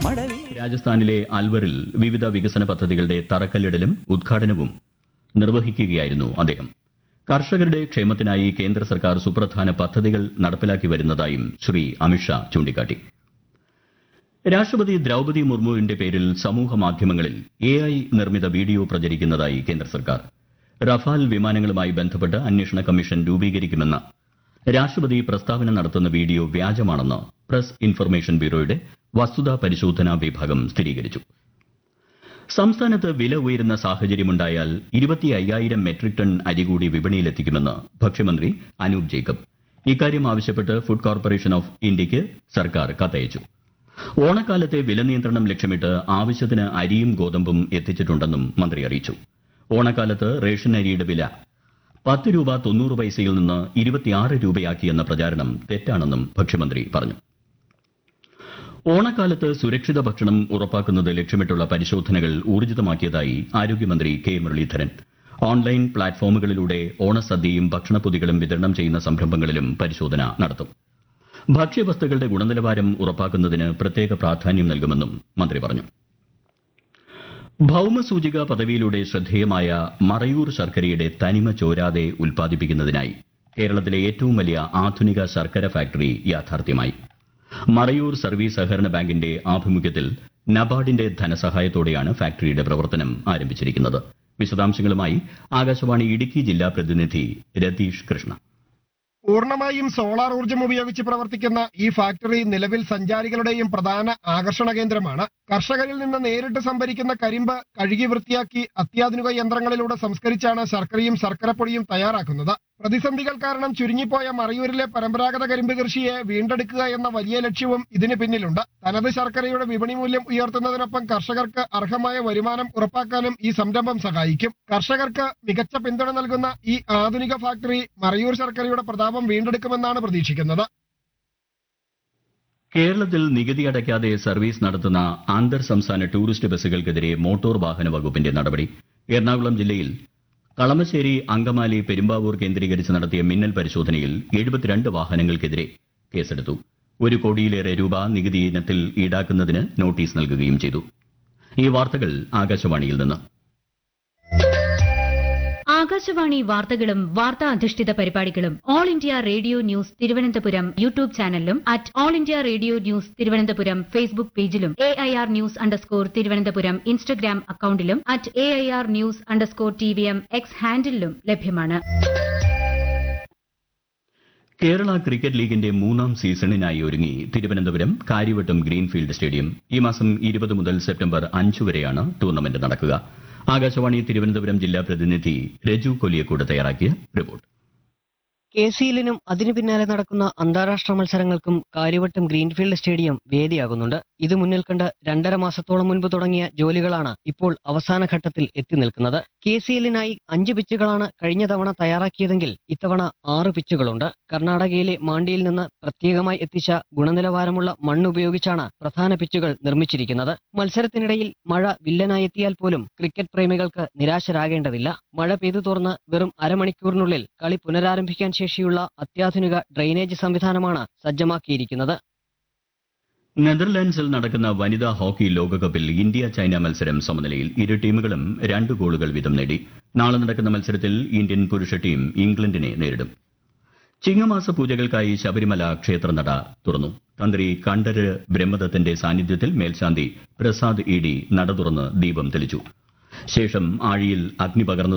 മടവി രാജസ്ഥാനിലെ അൽവറിൽ വിവിധ വികസന പദ്ധതികളുടെ തറക്കല്ലിടലും ഉദ്ഘാടനവും നിർവഹിക്കുകയായിരുന്നു അദ്ദേഹം കർഷകരുടെ ക്ഷേമത്തിനായി കേന്ദ്ര സർക്കാർ സുപ്രധാന പദ്ധതികൾ നടപ്പിലാക്കി വരുന്നതായും ശ്രീ അമിത്ഷാ ചൂണ്ടിക്കാട്ടി രാഷ്ട്രപതി ദ്രൌപതി മുർമുവിന്റെ പേരിൽ സമൂഹ മാധ്യമങ്ങളിൽ എ ഐ നിർമ്മിത വീഡിയോ പ്രചരിക്കുന്നതായി കേന്ദ്ര സർക്കാർ റഫാൽ വിമാനങ്ങളുമായി ബന്ധപ്പെട്ട് അന്വേഷണ കമ്മീഷൻ രൂപീകരിക്കുമെന്ന രാഷ്ട്രപതി പ്രസ്താവന നടത്തുന്ന വീഡിയോ വ്യാജമാണെന്ന് പ്രസ് ഇൻഫർമേഷൻ ബ്യൂറോയുടെ വസ്തുതാ പരിശോധനാ വിഭാഗം സ്ഥിരീകരിച്ചു സംസ്ഥാനത്ത് വില ഉയരുന്ന സാഹചര്യമുണ്ടായാൽ ഇരുപത്തി അയ്യായിരം മെട്രിക് ടൺ അരി കൂടി വിപണിയിലെത്തിക്കുമെന്ന് ഭക്ഷ്യമന്ത്രി അനൂപ് ജേക്കബ് ഇക്കാര്യം ആവശ്യപ്പെട്ട് ഫുഡ് കോർപ്പറേഷൻ ഓഫ് ഇന്ത്യയ്ക്ക് സർക്കാർ കത്തയച്ചു ഓണക്കാലത്തെ വില നിയന്ത്രണം ലക്ഷ്യമിട്ട് ആവശ്യത്തിന് അരിയും ഗോതമ്പും എത്തിച്ചിട്ടുണ്ടെന്നും മന്ത്രി അറിയിച്ചു ഓണക്കാലത്ത് റേഷൻ അരിയുടെ വില പത്ത് രൂപ തൊണ്ണൂറ് പൈസയിൽ നിന്ന് ഇരുപത്തിയാറ് രൂപയാക്കിയെന്ന പ്രചാരണം തെറ്റാണെന്നും ഭക്ഷ്യമന്ത്രി പറഞ്ഞു ഓണക്കാലത്ത് സുരക്ഷിത ഭക്ഷണം ഉറപ്പാക്കുന്നത് ലക്ഷ്യമിട്ടുള്ള പരിശോധനകൾ ഊർജിതമാക്കിയതായി ആരോഗ്യമന്ത്രി കെ മുരളീധരൻ ഓൺലൈൻ പ്ലാറ്റ്ഫോമുകളിലൂടെ ഓണസദ്യയും ഭക്ഷണപ്പൊതികളും വിതരണം ചെയ്യുന്ന സംരംഭങ്ങളിലും പരിശോധന നടത്തും ഭക്ഷ്യവസ്തുക്കളുടെ ഗുണനിലവാരം ഉറപ്പാക്കുന്നതിന് പ്രത്യേക പ്രാധാന്യം നൽകുമെന്നും മന്ത്രി പറഞ്ഞു ഭൌമസൂചിക പദവിയിലൂടെ ശ്രദ്ധേയമായ മറയൂർ ശർക്കരയുടെ തനിമ ചോരാതെ ഉൽപ്പാദിപ്പിക്കുന്നതിനായി കേരളത്തിലെ ഏറ്റവും വലിയ ആധുനിക ശർക്കര ഫാക്ടറി യാഥാർത്ഥ്യമായി മറയൂർ സർവീസ് സഹകരണ ബാങ്കിന്റെ ആഭിമുഖ്യത്തിൽ നബാർഡിന്റെ ധനസഹായത്തോടെയാണ് ഫാക്ടറിയുടെ പ്രവർത്തനം ആരംഭിച്ചിരിക്കുന്നത് വിശദാംശങ്ങളുമായി ആകാശവാണി ഇടുക്കി ജില്ലാ പ്രതിനിധി രതീഷ് കൃഷ്ണ പൂർണ്ണമായും സോളാർ ഊർജ്ജം ഉപയോഗിച്ച് പ്രവർത്തിക്കുന്ന ഈ ഫാക്ടറി നിലവിൽ സഞ്ചാരികളുടെയും പ്രധാന ആകർഷണ കേന്ദ്രമാണ് കർഷകരിൽ നിന്ന് നേരിട്ട് സംഭരിക്കുന്ന കരിമ്പ് കഴുകി വൃത്തിയാക്കി അത്യാധുനിക യന്ത്രങ്ങളിലൂടെ സംസ്കരിച്ചാണ് ശർക്കരയും ശർക്കരപ്പൊടിയും തയ്യാറാക്കുന്നത് പ്രതിസന്ധികൾ കാരണം ചുരുങ്ങിപ്പോയ മറയൂരിലെ പരമ്പരാഗത കരിമ്പ് കൃഷിയെ വീണ്ടെടുക്കുക എന്ന വലിയ ലക്ഷ്യവും ഇതിന് പിന്നിലുണ്ട് തനത് ശർക്കരയുടെ വിപണി മൂല്യം ഉയർത്തുന്നതിനൊപ്പം കർഷകർക്ക് അർഹമായ വരുമാനം ഉറപ്പാക്കാനും ഈ സംരംഭം സഹായിക്കും കർഷകർക്ക് മികച്ച പിന്തുണ നൽകുന്ന ഈ ആധുനിക ഫാക്ടറി മറയൂർ ശർക്കരയുടെ പ്രതാപം വീണ്ടെടുക്കുമെന്നാണ് പ്രതീക്ഷിക്കുന്നത് കേരളത്തിൽ നികുതി അടയ്ക്കാതെ സർവീസ് നടത്തുന്ന അന്തർ സംസ്ഥാന ടൂറിസ്റ്റ് ബസ്സുകൾക്കെതിരെ മോട്ടോർ വാഹന വകുപ്പിന്റെ നടപടി എറണാകുളം ജില്ലയിൽ കളമശ്ശേരി അങ്കമാലി പെരുമ്പാവൂർ കേന്ദ്രീകരിച്ച് നടത്തിയ മിന്നൽ പരിശോധനയിൽ എഴുപത്തിരണ്ട് വാഹനങ്ങൾക്കെതിരെ കേസെടുത്തു ഒരു കോടിയിലേറെ രൂപ നികുതി ഇനത്തിൽ ഈടാക്കുന്നതിന് നോട്ടീസ് നൽകുകയും ചെയ്തു ഈ വാർത്തകൾ ആകാശവാണിയിൽ നിന്ന് ആകാശവാണി വാർത്തകളും വാർത്താ അധിഷ്ഠിത പരിപാടികളും all India radio news Thiruvananthapuram YouTube ചാനലിലും at all India radio news Thiruvananthapuram Facebook പേജിലും A I R news underscore Thiruvananthapuram Instagram അക്കൌണ്ടിലും at A I R news underscore T V M X ഹാൻഡിലും ലഭ്യമാണ് കേരള ക്രിക്കറ്റ് ലീഗിന്റെ മൂന്നാം സീസണിനായി ഒരുങ്ങി തിരുവനന്തപുരം കാര്യവട്ടം ഗ്രീൻഫീൽഡ് സ്റ്റേഡിയം ഈ മാസം ഇരുപത് മുതൽ സെപ്റ്റംബർ അഞ്ച് വരെയാണ് ടൂർണമെന്റ് നടക്കുക ആകാശവാണി തിരുവനന്തപുരം ജില്ലാ പ്രതിനിധി രജു കൊലിയക്കോട് തയ്യാറാക്കിയ റിപ്പോർട്ട് കെ സി എല്ലിനും അതിനു പിന്നാലെ നടക്കുന്ന അന്താരാഷ്ട്ര മത്സരങ്ങൾക്കും കാര്യവട്ടം ഗ്രീൻഫീൽഡ് സ്റ്റേഡിയം വേദിയാകുന്നുണ്ട് ഇത് മുന്നിൽ കണ്ട് രണ്ടര മാസത്തോളം മുൻപ് തുടങ്ങിയ ജോലികളാണ് ഇപ്പോൾ അവസാന ഘട്ടത്തിൽ എത്തി നിൽക്കുന്നത് കെ സി എല്ലിനായി അഞ്ച് പിച്ചുകളാണ് കഴിഞ്ഞ തവണ തയ്യാറാക്കിയതെങ്കിൽ ഇത്തവണ ആറ് പിച്ചുകളുണ്ട് കർണാടകയിലെ മാണ്ടിയിൽ നിന്ന് പ്രത്യേകമായി എത്തിച്ച ഗുണനിലവാരമുള്ള മണ്ണ് ഉപയോഗിച്ചാണ് പ്രധാന പിച്ചുകൾ നിർമ്മിച്ചിരിക്കുന്നത് മത്സരത്തിനിടയിൽ മഴ വില്ലനായി എത്തിയാൽ പോലും ക്രിക്കറ്റ് പ്രേമികൾക്ക് നിരാശരാകേണ്ടതില്ല മഴ പെയ്തു തോർന്ന് വെറും അരമണിക്കൂറിനുള്ളിൽ കളി പുനരാരംഭിക്കാൻ ശേഷിയുള്ള അത്യാധുനിക ഡ്രെയിനേജ് സംവിധാനമാണ് സജ്ജമാക്കിയിരിക്കുന്നത് നെതർലാൻഡ്സിൽ നടക്കുന്ന വനിതാ ഹോക്കി ലോകകപ്പിൽ ഇന്ത്യ ചൈന മത്സരം സമനിലയിൽ ഇരു ടീമുകളും രണ്ട് ഗോളുകൾ വീതം നേടി നാളെ നടക്കുന്ന മത്സരത്തിൽ ഇന്ത്യൻ പുരുഷ ടീം ഇംഗ്ലണ്ടിനെ നേരിടും ചിങ്ങമാസ പൂജകൾക്കായി ശബരിമല ക്ഷേത്രനട തുറന്നു തന്ത്രി കണ്ഠര് ബ്രഹ്മദത്തന്റെ സാന്നിധ്യത്തിൽ മേൽശാന്തി പ്രസാദ് ഇ ഡി നട തുറന്ന് ദീപം തെളിച്ചു ശേഷം ആഴിയിൽ അഗ്നി പകർന്നു